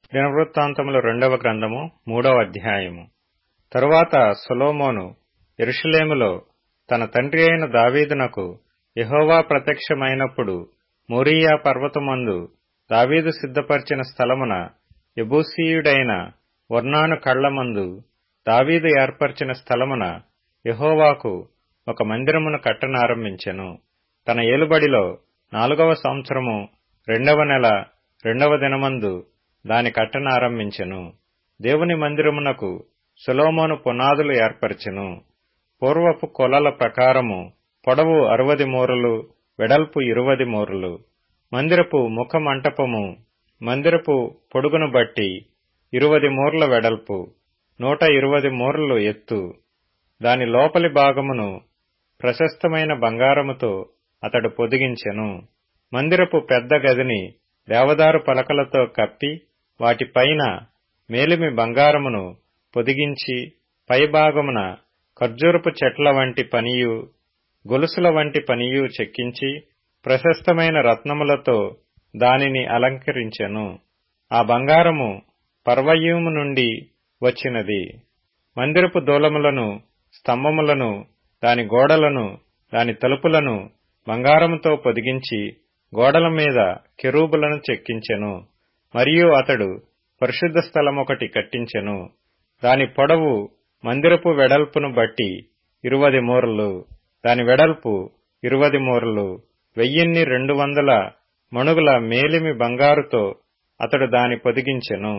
దినవృత్తాంతములు రెండవ గ్రంథము మూడవ అధ్యాయము తరువాత సొలోమోను ఎరుషలేములో తన తండ్రి అయిన దావీదునకు యెహోవా ప్రత్యక్షమైనప్పుడు మోరియా పర్వతమందు దావీదు సిద్ధపరిచిన స్థలమున యెబూసీయుడైన ఒర్నాను కళ్లమందు దావీదు ఏర్పరిచిన స్థలమున యెహోవాకు ఒక మందిరమును కట్టనారంభించెను తన ఏలుబడిలో నాలుగవ సంవత్సరము రెండవ నెల రెండవ దినమందు దాని కట్టనారంభించెను దేవుని మందిరమునకు సొలొమోను పునాదులు ఏర్పరచెను పూర్వపు కొలల ప్రకారము పొడవు అరవది మూరలు వెడల్పు ఇరువది మూరలు మందిరపు ముఖ మంటపము మందిరపు పొడుగును బట్టి ఇరువది మూరల వెడల్పు నూట ఇరువది మూరలు ఎత్తు దాని లోపలి భాగమును ప్రశస్తమైన బంగారముతో అతడు పొదిగించెను మందిరపు పెద్ద గదిని దేవదారు పలకలతో కప్పి వాటిపైన మేలిమి బంగారమును పొదిగించి పైభాగమున ఖర్జూరపు చెట్ల వంటి పనియు గొలుసుల వంటి పనియు చెక్కించి ప్రశస్తమైన రత్నములతో దానిని అలంకరించెను ఆ బంగారము పర్వయూము నుండి వచ్చినది మందిరపు దూలములను స్తంభములను దాని గోడలను దాని తలుపులను బంగారముతో పొదిగించి గోడల మీద కెరూబులను చెక్కించెను మరియు అతడు పరిశుద్ధ స్థలమొకటి కట్టించెను దాని పొడవు మందిరపు వెడల్పును బట్టి ఇరువది మూరలు దాని వెడల్పు ఇరువది మూరలు వెయ్యిన్ని రెండు వందల మణుగుల మేలిమి బంగారుతో అతడు దాని పొదిగించెను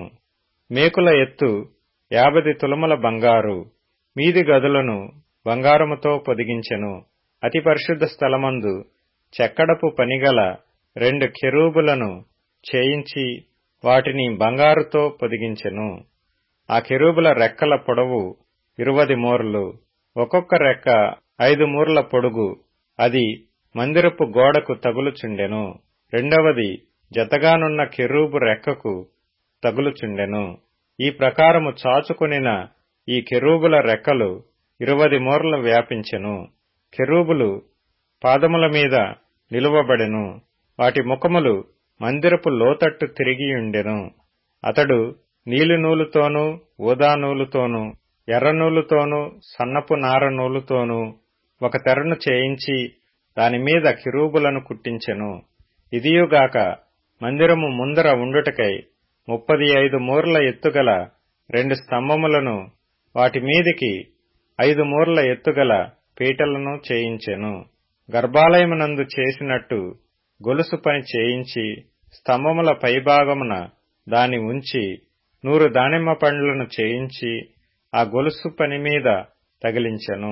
మేకుల ఎత్తు యాభది తులముల బంగారు మీది గదులను బంగారముతో పొదిగించెను అతి పరిశుద్ధ స్థలమందు చెక్కడపు పనిగల రెండు కెరూబులను చేయించి వాటిని బంగారుతో పొదిగించెను ఆ కెరూబుల రెక్కల పొడవు ఇరువది మూరలు ఒక్కొక్క రెక్క ఐదు మూరల పొడుగు అది మందిరపు గోడకు తగులుచుండెను రెండవది జతగానున్న కెరూబు రెక్కకు తగులుచుండెను ఈ ప్రకారము చాచుకొనిన ఈ కెరూబుల రెక్కలు ఇరువది మూరలు వ్యాపించెను కెరూబులు పాదముల మీద నిలువబడెను వాటి ముఖములు మందిరపు లోతట్టు తిరిగియుండెను అతడు నీలి నూలుతోనూ ఊదా నూలుతోనూ ఎర్ర నూలుతోనూ సన్నపు నార నూలుతోనూ ఒక తెరను చేయించి దానిమీద కిరూబులను కుట్టించెను ఇదియుగాక మందిరము ముందర ఉండుటకై ముప్పది ఐదు మూరల ఎత్తుగల రెండు స్తంభములను వాటి మీదికి ఐదు మూరల ఎత్తుగల పీటలను చేయించెను గర్భాలయమునందు చేసినట్టు గొలుసు పని చేయించి స్తంభముల పైభాగమున దాని ఉంచి నూరు దానిమ్మ పండ్లను చేయించి ఆ గొలుసు పని మీద తగిలించెను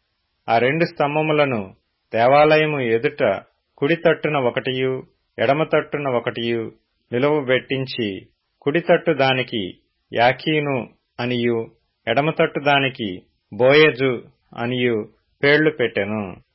ఆ రెండు స్తంభములను దేవాలయము ఎదుట కుడి తట్టున ఒకటియు ఎడమ తట్టున ఒకటియు నిలువబెట్టించి కుడి తట్టు దానికి యాకీను అనియు ఎడమ తట్టు దానికి బోయజు అనియు పేళ్లు పెట్టెను